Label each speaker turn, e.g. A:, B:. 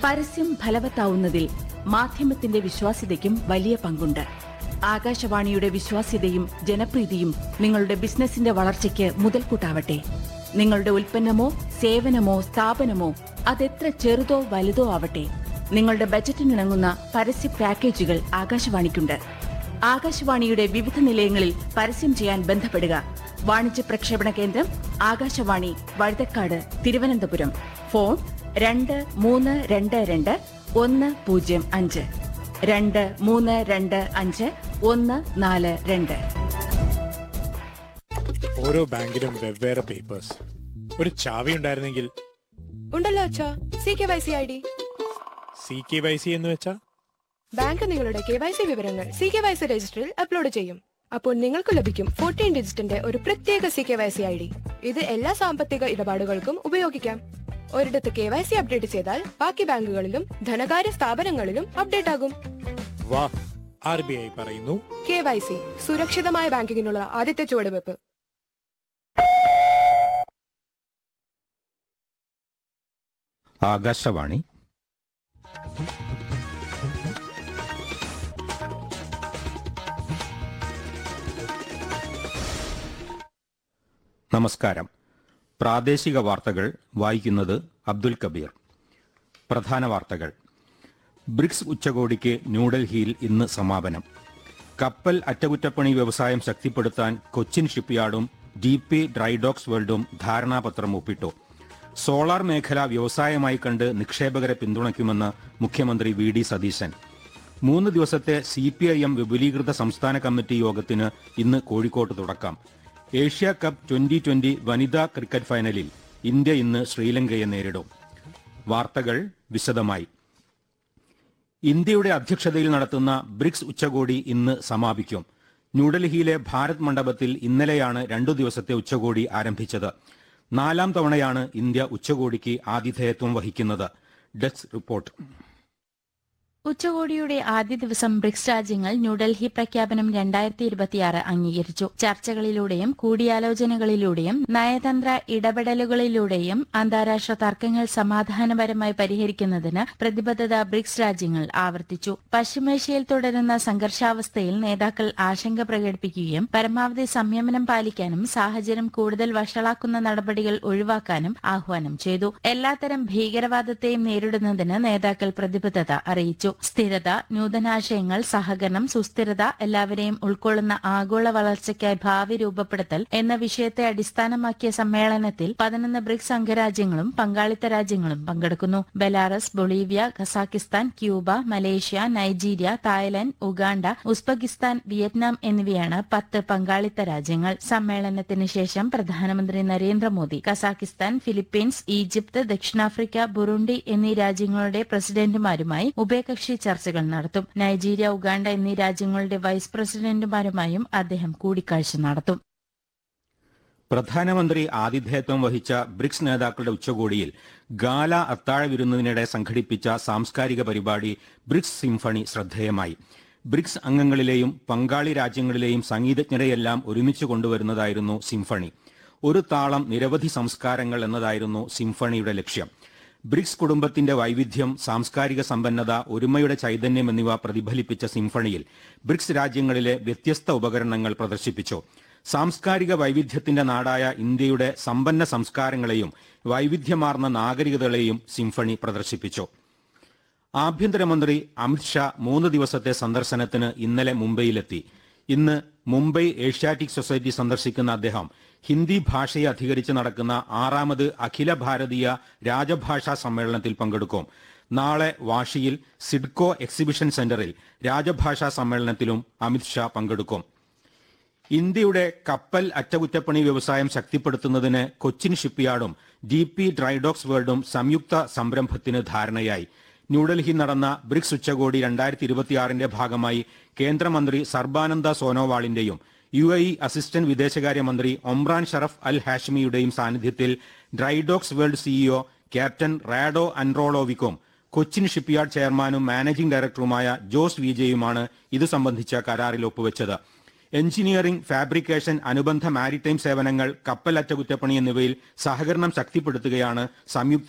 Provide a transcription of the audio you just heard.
A: പരസ്യം ഫലവത്താവുന്നതിൽ മാധ്യമത്തിന്റെ വിശ്വാസ്യതയ്ക്കും വലിയ പങ്കുണ്ട് ആകാശവാണിയുടെ വിശ്വാസ്യതയും ജനപ്രീതിയും നിങ്ങളുടെ ബിസിനസിന്റെ വളർച്ചയ്ക്ക് മുതൽക്കൂട്ടാവട്ടെ നിങ്ങളുടെ ഉൽപ്പന്നമോ സേവനമോ സ്ഥാപനമോ അതെത്ര ചെറുതോ വലുതോ ആവട്ടെ നിങ്ങളുടെ ബജറ്റിനിണങ്ങുന്ന പരസ്യ പാക്കേജുകൾ ആകാശവാണിക്കുണ്ട് ആകാശവാണിയുടെ വിവിധ നിലയങ്ങളിൽ പരസ്യം ചെയ്യാൻ ബന്ധപ്പെടുക വാണിജ്യ പ്രക്ഷേപണ കേന്ദ്രം ആകാശവാണി വഴുതക്കാട് തിരുവനന്തപുരം ഫോൺ രണ്ട് മൂന്ന് രണ്ട് രണ്ട് ഒന്ന് പൂജ്യം അഞ്ച് രണ്ട് മൂന്ന് രണ്ട് അഞ്ച് ഒന്ന് നാല് രണ്ട്
B: ഓരോ ബാങ്കിലും വെവ്വേറെ പേപ്പേഴ്സ് ഒരു ചാവി ഉണ്ടായിരുന്നെങ്കിൽ
C: ഉണ്ടല്ലോ അച്ഛാ C K Y C I D
B: C K Y C എന്ന് വെച്ചാ
C: ബാങ്ക് നിങ്ങളുടെ കെ വൈ സി വിവരങ്ങൾ സി കെ വൈ സി രജിസ്റ്ററിൽ അപ്ലോഡ് ചെയ്യും അപ്പോൾ നിങ്ങൾക്ക് ലഭിക്കും ഫോർട്ടീൻ ഡിജിറ്റിന്റെ ഒരു പ്രത്യേക C K Y C I D ഇത് എല്ലാ സാമ്പത്തിക ഇടപാടുകൾക്കും ഉപയോഗിക്കാം ഒരിടത്ത് കെ വൈ സി അപ്ഡേറ്റ് ചെയ്താൽ ബാക്കി ബാങ്കുകളിലും ധനകാര്യ സ്ഥാപനങ്ങളിലും അപ്ഡേറ്റ് ആകും
B: വാ ആർ ബി ഐ പറയുന്നു
C: കെ വൈ സി സുരക്ഷിതമായ ബാങ്കിങ്ങിനുള്ള ആദ്യത്തെ ചുവടുവെപ്പ്
D: ആകാശവാണി നമസ്കാരം പ്രാദേശിക വാർത്തകൾ വായിക്കുന്നത് അബ്ദുൽ കബീർ പ്രധാന വാർത്തകൾ ബ്രിക്സ് ഉച്ചകോടിക്ക് ന്യൂഡൽഹിയിൽ ഇന്ന് സമാപനം കപ്പൽ അറ്റകുറ്റപ്പണി വ്യവസായം ശക്തിപ്പെടുത്താൻ കൊച്ചിൻ ഷിപ്പ്യാർഡും ഡി പി ഡ്രൈഡോക്സ് വേൾഡും ധാരണാപത്രം ഒപ്പിട്ടു സോളാർ മേഖല വ്യവസായമായി കണ്ട് നിക്ഷേപകരെ പിന്തുണയ്ക്കുമെന്ന് മുഖ്യമന്ത്രി വി ഡി സതീശൻ മൂന്ന് ദിവസത്തെ സി പി ഐ എം വിപുലീകൃത സംസ്ഥാന കമ്മിറ്റി യോഗത്തിന് ഇന്ന് കോഴിക്കോട്ട് തുടക്കം ഏഷ്യ കപ്പ് ട്വന്റി ട്വന്റി വനിതാ ക്രിക്കറ്റ് ഫൈനലിൽ ഇന്ത്യ ഇന്ന് ശ്രീലങ്കയെ നേരിടും വാർത്തകൾ വിശദമായി ഇന്ത്യയുടെ അധ്യക്ഷതയിൽ നടത്തുന്ന ബ്രിക്സ് ഉച്ചകോടി ഇന്ന് സമാപിക്കും ന്യൂഡൽഹിയിലെ ഭാരത് മണ്ഡപത്തിൽ ഇന്നലെയാണ് രണ്ടു ദിവസത്തെ ഉച്ചകോടി ആരംഭിച്ചത് നാലാം തവണയാണ് ഇന്ത്യ ഉച്ചകോടിക്ക് ആതിഥേയത്വം വഹിക്കുന്നത് ഡെസ്ക് റിപ്പോർട്ട്
E: ഉച്ചകോടിയുടെ ആദ്യ ദിവസം ബ്രിക്സ് രാജ്യങ്ങൾ ന്യൂഡൽഹി പ്രഖ്യാപനം രണ്ടായിരത്തി ഇരുപത്തിയാറ് അംഗീകരിച്ചു ചർച്ചകളിലൂടെയും കൂടിയാലോചനകളിലൂടെയും നയതന്ത്ര ഇടപെടലുകളിലൂടെയും അന്താരാഷ്ട്ര തർക്കങ്ങൾ സമാധാനപരമായി പരിഹരിക്കുന്നതിന് പ്രതിബദ്ധത ബ്രിക്സ് രാജ്യങ്ങൾ ആവർത്തിച്ചു പശ്ചിമേഷ്യയിൽ തുടരുന്ന സംഘർഷാവസ്ഥയിൽ നേതാക്കൾ ആശങ്ക പ്രകടിപ്പിക്കുകയും പരമാവധി സംയമനം പാലിക്കാനും സാഹചര്യം കൂടുതൽ വഷളാക്കുന്ന നടപടികൾ ഒഴിവാക്കാനും ആഹ്വാനം ചെയ്തു എല്ലാത്തരം ഭീകരവാദത്തെയും നേരിടുന്നതിന് നേതാക്കൾ പ്രതിബദ്ധത അറിയിച്ചു സ്ഥിരത നൂതനാശയങ്ങൾ സഹകരണം സുസ്ഥിരത എല്ലാവരെയും ഉൾക്കൊള്ളുന്ന ആഗോള വളർച്ചയ്ക്കായി ഭാവി രൂപപ്പെടുത്തൽ എന്ന വിഷയത്തെ അടിസ്ഥാനമാക്കിയ സമ്മേളനത്തിൽ പതിനൊന്ന് ബ്രിക്സ് അംഗരാജ്യങ്ങളും പങ്കാളിത്ത രാജ്യങ്ങളും പങ്കെടുക്കുന്നു Belarus Bolivia Kazakhstan Cuba Malaysia Nigeria Thailand Uganda Uzbekistan Vietnam എന്നിവയാണ് പത്ത് പങ്കാളിത്ത രാജ്യങ്ങൾ സമ്മേളനത്തിന് ശേഷം പ്രധാനമന്ത്രി നരേന്ദ്രമോദി കസാക്കിസ്ഥാൻ ഫിലിപ്പീൻസ് ഈജിപ്ത് ദക്ഷിണാഫ്രിക്ക ബുറുണ്ടി എന്നീ രാജ്യങ്ങളുടെ പ്രസിഡന്റുമാരുമായി ഉഭയകക്ഷി ചർച്ചകൾ നടത്തും നൈജീരിയ ഉഗാണ്ട എന്നീ രാജ്യങ്ങളുടെ വൈസ് പ്രസിഡന്റുമാരുമായും അദ്ദേഹം കൂടിക്കാഴ്ച നടത്തും
D: പ്രധാനമന്ത്രി ആതിഥേയത്വം വഹിച്ച ബ്രിക്സ് നേതാക്കളുടെ ഉച്ചകോടിയിൽ ഗാല അത്താഴ വിരുന്നതിനിടെ സംഘടിപ്പിച്ച സാംസ്കാരിക പരിപാടി ബ്രിക്സ് സിംഫണി ശ്രദ്ധേയമായി ബ്രിക്സ് അംഗങ്ങളിലെയും പങ്കാളി രാജ്യങ്ങളിലെയും സംഗീതജ്ഞരെയെല്ലാം ഒരുമിച്ച് കൊണ്ടുവരുന്നതായിരുന്നു സിംഫണി ഒരു താളം നിരവധി സംസ്കാരങ്ങൾ എന്നതായിരുന്നു സിംഫണിയുടെ ലക്ഷ്യം ബ്രിക്സ് കുടുംബത്തിന്റെ വൈവിധ്യം സാംസ്കാരിക സമ്പന്നത ഒരുമയുടെ ചൈതന്യം എന്നിവ പ്രതിഫലിപ്പിച്ച സിംഫണിയിൽ ബ്രിക്സ് രാജ്യങ്ങളിലെ വ്യത്യസ്ത ഉപകരണങ്ങൾ പ്രദർശിപ്പിച്ചു സാംസ്കാരിക വൈവിധ്യത്തിന്റെ നാടായ ഇന്ത്യയുടെ സമ്പന്ന സംസ്കാരങ്ങളെയും വൈവിധ്യമാർന്ന നാഗരികതകളെയും സിംഫണി പ്രദർശിപ്പിച്ചു ആഭ്യന്തരമന്ത്രി അമിത്ഷാ മൂന്ന് ദിവസത്തെ സന്ദർശനത്തിന് ഇന്നലെ മുംബൈയിലെത്തി ഇന്ന് മുംബൈ ഏഷ്യാറ്റിക് സൊസൈറ്റി സന്ദർശിക്കുന്ന അദ്ദേഹം ഹിന്ദി ഭാഷയെ അധികരിച്ച് നടക്കുന്ന ആറാമത് അഖില ഭാരതീയ രാജഭാഷാ സമ്മേളനത്തിൽ പങ്കെടുക്കും നാളെ വാഷിയിൽ സിഡ്കോ എക്സിബിഷൻ സെന്ററിൽ രാജഭാഷാ സമ്മേളനത്തിലും അമിത്ഷാ പങ്കെടുക്കും ഇന്ത്യയുടെ കപ്പൽ അറ്റകുറ്റപ്പണി വ്യവസായം ശക്തിപ്പെടുത്തുന്നതിന് കൊച്ചിൻ ഷിപ്പ്യാർഡും ഡി പി ഡ്രൈഡോക്സ് വേൾഡും സംയുക്ത സംരംഭത്തിന് ധാരണയായി ന്യൂഡൽഹിയിൽ നടന്ന ബ്രിക്സ് ഉച്ചകോടി രണ്ടായിരത്തി ഇരുപത്തിയാറിന്റെ ഭാഗമായി കേന്ദ്രമന്ത്രി സർബാനന്ദ സോനോവാളിന്റെയും യു എ ഇ അസിസ്റ്റന്റ് വിദേശകാര്യമന്ത്രി ഒമ്രാൻ ഷറഫ് അൽ ഹാഷ്മിയുടെയും സാന്നിധ്യത്തിൽ drydocks world CEO captain Rado അൻറോളോവിക്കും കൊച്ചിൻ ഷിപ്പ്യാർഡ് ചെയർമാനും മാനേജിംഗ് ഡയറക്ടറുമായ ജോസ് വിജയുമാണ് ഇത് സംബന്ധിച്ച കരാറിൽ ഒപ്പുവെച്ചത് എഞ്ചിനീയറിംഗ് ഫാബ്രിക്കേഷൻ അനുബന്ധ മാരിടൈം സേവനങ്ങൾ കപ്പൽ അറ്റകുറ്റപ്പണി എന്നിവയിൽ സഹകരണം ശക്തിപ്പെടുത്തുകയാണ് സംയുക്ത